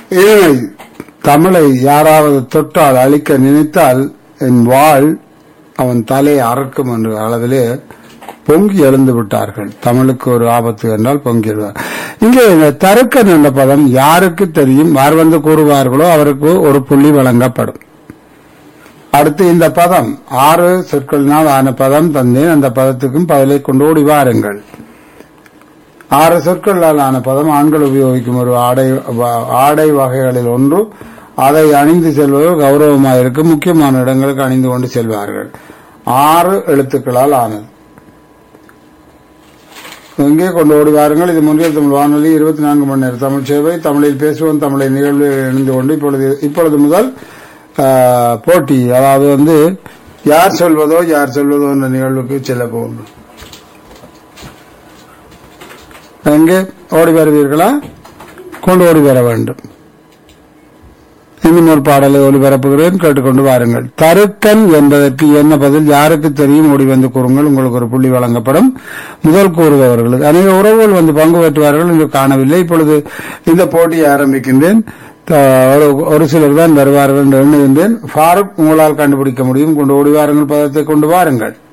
ஏழை தமிழை யாராவது தொட்டால் அழிக்க நினைத்தால் என் வாழ் அவன் தலையை அறக்கும் என்ற அளவிலே பொங்கி எழுந்து விட்டார்கள் தமிழுக்கு ஒரு ஆபத்து என்றால் பொங்கி எழுவார் இங்கே இந்த தருக்கன் என்ற பதம் யாருக்கு தெரியும் யார் வந்து கூறுவார்களோ அவருக்கு ஒரு புள்ளி வழங்கப்படும் அடுத்து இந்த பதம் ஆறு சொற்களினால் ஆன பதம் தந்தேன் அந்த பதத்துக்கும் பதிலை கொண்டு ஓடி வாருங்கள் ஆறு சொற்களால் ஆன பதம் ஆண்கள் உபயோகிக்கும் ஒரு ஆடை வ- ஆடை வகைகளில் ஒன்று அதை அணிந்து செல்வது கௌரவமாக இருக்கும் முக்கியமான இடங்களுக்கு அணிந்து கொண்டு செல்வார்கள் ஆறு எழுத்துக்களால் ஆனது எங்கே கொண்டு ஓடி வாருங்கள் இது முன்னில் தமிழ் வானொலி இருபத்தி நான்கு மணி நேரம் தமிழ் சேவை தமிழில் பேசுவோம் தமிழை நிகழ்வில் இணைந்து கொண்டு இப்பொழுது இப்பொழுது முதல் ஆ, போட்டி அதாவது வந்து யார் சொல்வதோ யார் சொல்வதோ என்ற நிகழ்வுக்கு செல்ல போகும் எங்கே ஓடி வருவீர்களா கொண்டு ஓடி வர வேண்டும் இன்னும் ஒரு பாடலை ஒளிபரப்புகிறேன் கேட்டுக்கொண்டு வாருங்கள் தருக்கன் என்பதற்கு என்ன பதில் யாருக்கு தெரியும் ஓடி வந்து கூறுங்கள் உங்களுக்கு ஒரு புள்ளி வழங்கப்படும் முதல் கூறுபவர்களுக்கு அநேக உறவுகள் வந்து பங்கு பெற்றுவார்கள் இங்கு காணவில்லை இப்பொழுது இந்த போட்டியை ஆரம்பிக்கின்றேன் த- ஒரு- ஒரு சிலர் தான் வருவார்கள் என்று எண்ணுகின்றேன் ஃபாரூக் உங்களால் கண்டுபிடிக்க முடியும் கொண்டு ஓடி வாருங்கள் பதத்தை கொண்டு வாருங்கள்